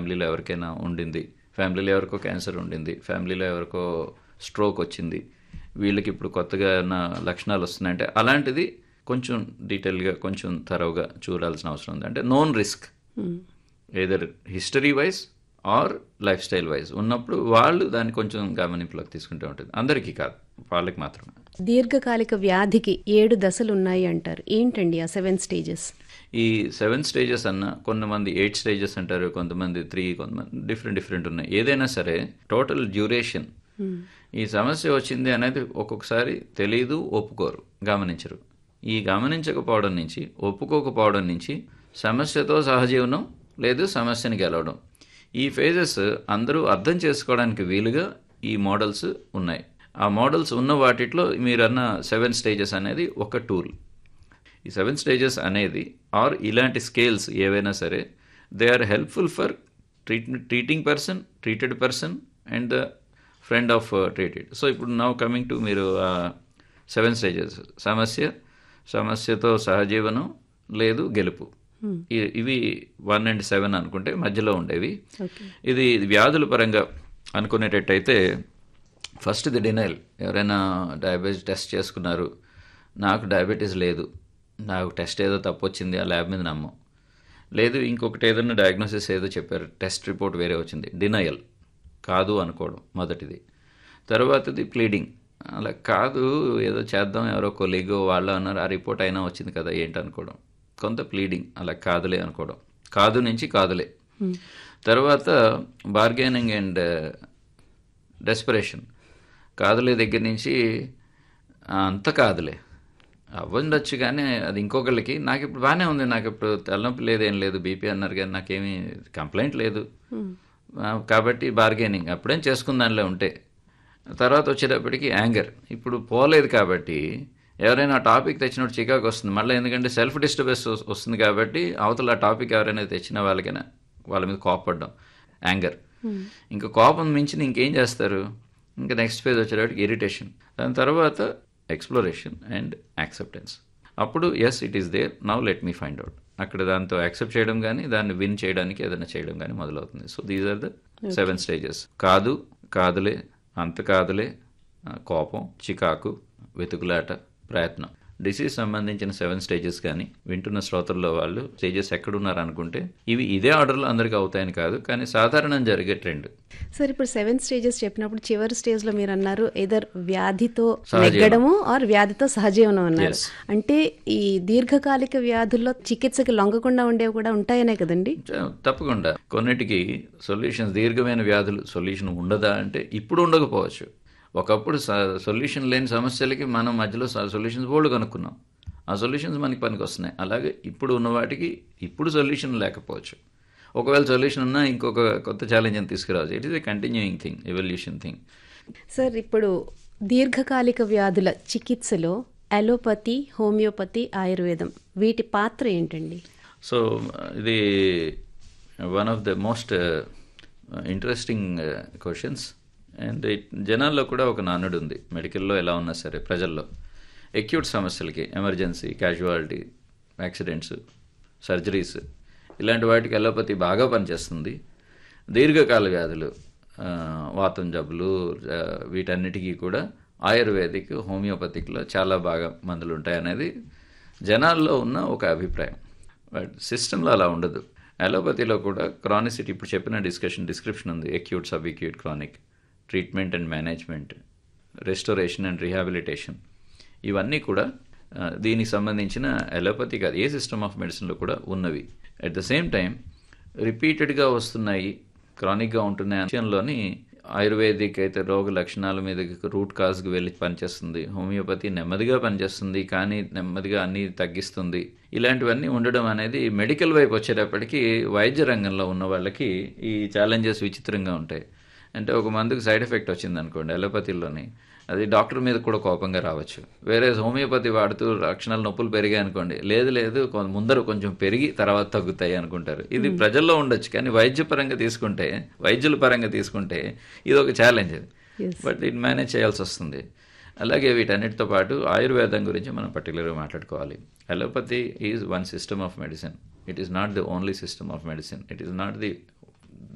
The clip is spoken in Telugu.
ఫ్యామిలీలో ఎవరికైనా ఉండింది ఫ్యామిలీలో ఎవరికో క్యాన్సర్ ఉండింది ఫ్యామిలీలో ఎవరికో స్ట్రోక్ వచ్చింది వీళ్ళకి ఇప్పుడు కొత్తగా ఏమైనా లక్షణాలు వస్తున్నాయంటే అలాంటిది కొంచెం డీటెయిల్గా కొంచెం తరవుగా చూడాల్సిన అవసరం ఉంది అంటే known risk either history wise or lifestyle wise ఉన్నప్పుడు వాళ్ళు దాన్ని కొంచెం గమనింపులోకి తీసుకుంటూ ఉంటుంది అందరికీ కాదు వాళ్ళకి మాత్రమే దీర్ఘకాలిక వ్యాధికి ఏడు దశలు ఉన్నాయి అంటారు ఏంటండి ఆ సెవెన్ స్టేజెస్ ఈ సెవెన్ స్టేజెస్ అన్న కొంతమంది ఎయిట్ స్టేజెస్ అంటారు కొంతమంది త్రీ కొంతమంది డిఫరెంట్ డిఫరెంట్ ఉన్నాయి ఏదైనా సరే టోటల్ డ్యూరేషన్ ఈ సమస్య వచ్చింది అనేది ఒక్కొక్కసారి తెలియదు ఒప్పుకోరు గమనించరు ఈ గమనించకపోవడం నుంచి ఒప్పుకోకపోవడం నుంచి సమస్యతో సహజీవనం లేదు సమస్యని గెలవడం ఈ ఫేజెస్ అందరూ అర్థం చేసుకోవడానికి వీలుగా ఈ మోడల్స్ ఉన్నాయి ఆ మోడల్స్ ఉన్న వాటిలో మీరన్న సెవెన్ స్టేజెస్ అనేది ఒక టూల్ ఈ సెవెన్ స్టేజెస్ అనేది ఆర్ ఇలాంటి స్కేల్స్ ఏవైనా సరే they are helpful for treat treating person treated person and the friend of treated so ఇప్పుడు నౌ కమింగ్ టు మీరు సెవెన్ స్టేజెస్ సమస్య సమస్యతో సహజీవనం లేదు గెలుపు ఇ- ఇవి వన్ అండ్ సెవెన్ అనుకుంటే మధ్యలో ఉండేవి ఇది వ్యాధుల పరంగా అనుకునేటట్టయితే ఫస్ట్ ది డినైల్ ఎవరైనా డయాబెటీస్ టెస్ట్ చేసుకున్నారు నాకు డయాబెటీస్ లేదు నాకు టెస్ట్ ఏదో తప్పు వచ్చింది ఆ ల్యాబ్ మీద నమ్మం లేదు ఇంకొకటి ఏదైనా డయాగ్నోసిస్ ఏదో చెప్పారు టెస్ట్ రిపోర్ట్ వేరే వచ్చింది డినయల్ కాదు అనుకోవడం మొదటిది తర్వాతది ప్లీడింగ్ అలా కాదు ఏదో చేద్దాం ఎవరో కొలీగో వాళ్ళు అన్నారు ఆ రిపోర్ట్ అయినా వచ్చింది కదా ఏంటి అనుకోవడం కొంత ప్లీడింగ్ అలా కాదులే అనుకోవడం కాదు నుంచి కాదులే తర్వాత బార్గెనింగ్ అండ్ డెస్పరేషన్ కాదులే దగ్గర నుంచి "ఆ, అంత కాదులే అవ్వండొచ్చు కానీ అది ఇంకొకళ్ళకి నాకు ఇప్పుడు బాగానే ఉంది నాకు ఇప్పుడు తలనొప్పి లేదు ఏం లేదు బీపీ అన్నారు కానీ నాకేమీ కంప్లైంట్ లేదు ఆ, కాబట్టి బార్గెనింగ్ అప్పుడేం చేసుకుందానిలో ఉంటే తర్వాత వచ్చేటప్పటికి యాంగర్ ఇప్పుడు పోలేదు కాబట్టి ఎవరైనా టాపిక్ తెచ్చినప్పుడు చికాకు వస్తుంది మళ్ళీ ఎందుకంటే సెల్ఫ్ డిస్టర్బెన్స్ వస్తుంది కాబట్టి అవతల ఆ టాపిక్ ఎవరైనా తెచ్చిన వాళ్ళకైనా వాళ్ళ మీద కోపపడ్డం యాంగర్ ఇంకా కోపం మించి ఇంకేం చేస్తారు ఇంకా నెక్స్ట్ ఫేజ్ వచ్చేటప్పటికి ఇరిటేషన్ దాని తర్వాత ఎక్స్ప్లోరేషన్ అండ్ యాక్సెప్టెన్స్ అప్పుడు yes it is there now let me find out అక్కడ దాంతో యాక్సెప్ట్ చేయడం కానీ దాన్ని విన్ చేయడానికి ఏదైనా చేయడం కానీ మొదలవుతుంది so these are the seven stages కాదు కాదులే అంత కాదులే ఆ, కోపం చికాకు వెతుకులాట ప్రయత్నం డిసీజ్ సంబంధించిన సెవెన్ స్టేజెస్ కానీ వింటున్న శ్రోతల్లో వాళ్ళు స్టేజెస్ ఎక్కడున్నారు అనుకుంటే ఇవి ఇదే ఆర్డర్లో అందరికీ అవుతాయని కాదు కానీ సాధారణం జరిగే ట్రెండ్ సార్ ఇప్పుడు సెవెన్ స్టేజెస్ చెప్పినప్పుడు చివరి స్టేజ్ లో మీరు అన్నారు ఏదర్ వ్యాధితో సహజీవనం. నెగ్గడము ఆర్ వ్యాధితో సహజీవనం అన్నారు Yes. అంటే ఈ దీర్ఘకాలిక వ్యాధుల్లో చికిత్సకి లొంగకుండా ఉండేవి కూడా ఉంటాయనే కదండి చ- తప్పకుండా కొన్నిటికి సొల్యూషన్స్ దీర్ఘమైన వ్యాధులు సొల్యూషన్ ఉండదా అంటే ఇప్పుడు ఉండకపోవచ్చు ఒకప్పుడు సొల్యూషన్ లేని సమస్యలకి మనం మధ్యలో సొల్యూషన్స్ బోర్డు కనుక్కున్నాం ఆ సొల్యూషన్స్ మనకి పనికి వస్తున్నాయి అలాగే ఇప్పుడు ఉన్న వాటికి ఇప్పుడు సొల్యూషన్ లేకపోవచ్చు ఒకవేళ సొల్యూషన్ ఉన్నా ఇంకొక కొత్త ఛాలెంజ్ అని తీసుకురావచ్చు it is a continuing thing evolution thing sir ఇప్పుడు దీర్ఘకాలిక వ్యాధుల చికిత్సలో అలోపతి హోమియోపతి ఆయుర్వేదం వీటి పాత్ర ఏంటండి సో ఇది one of the most interesting questions and జనాల్లో కూడా ఒక నానుడు ఉంది మెడికల్లో ఎలా ఉన్నా సరే ప్రజల్లో ఎక్యూట్ సమస్యలకి ఎమర్జెన్సీ క్యాజువాలిటీ యాక్సిడెంట్స్ సర్జరీస్ ఇలాంటి వాటికి ఎలోపతి బాగా పనిచేస్తుంది దీర్ఘకాల వ్యాధులు ఆ, వాతం జబ్బులు ఆ, వీటన్నిటికీ కూడా ఆయుర్వేదిక్ హోమియోపతిక్లో చాలా బాగా మందులు ఉంటాయి అనేది జనాల్లో ఉన్న ఒక అభిప్రాయం బట్ సిస్టంలో అలా ఉండదు అలోపతిలో కూడా క్రానిసిటీ ఇప్పుడు చెప్పిన డిస్కషన్ డిస్క్రిప్షన్ ఉంది acute sub acute chronic treatment and management restoration and rehabilitation ఇవన్నీ కూడా ఆ, దీనికి సంబంధించిన అలోపతి కాదు ఏ సిస్టమ్ ఆఫ్ మెడిసిన్లో కూడా ఉన్నవి అట్ ద సేమ్ టైం రిపీటెడ్గా వస్తున్నాయి క్రానిక్గా ఉంటున్న విషయంలోని ఆయుర్వేదిక్ అయితే రోగ లక్షణాల మీద రూట్ కాజ్కి వెళ్ళి పనిచేస్తుంది హోమియోపతి నెమ్మదిగా పనిచేస్తుంది కానీ నెమ్మదిగా అన్నీ తగ్గిస్తుంది ఇలాంటివన్నీ ఉండడం అనేది మెడికల్ వైపు వచ్చేటప్పటికి వైద్య రంగంలో ఉన్న వాళ్ళకి ఈ ఛాలెంజెస్ విచిత్రంగా ఉంటాయి అంటే ఒక మందుకు సైడ్ ఎఫెక్ట్ వచ్చింది అనుకోండి అలోపతిలోని అది డాక్టర్ మీద కూడా కోపంగా రావచ్చు వేరే హోమియోపతి వాడుతూ లక్షణాలు నొప్పులు పెరిగాయి అనుకోండి లేదు లేదు కొ- ముందర కొంచెం పెరిగి తర్వాత తగ్గుతాయి అనుకుంటారు ఇది ప్రజల్లో ఉండొచ్చు కానీ వైద్య పరంగా తీసుకుంటే వైద్యుల పరంగా తీసుకుంటే ఇది ఒక ఛాలెంజ్ బట్ ఇది మేనేజ్ చేయాల్సి వస్తుంది అలాగే వీటన్నిటితో పాటు ఆయుర్వేదం గురించి మనం పర్టికులర్గా మాట్లాడుకోవాలి allopathy is one system of medicine it is not the only system of medicine it is not the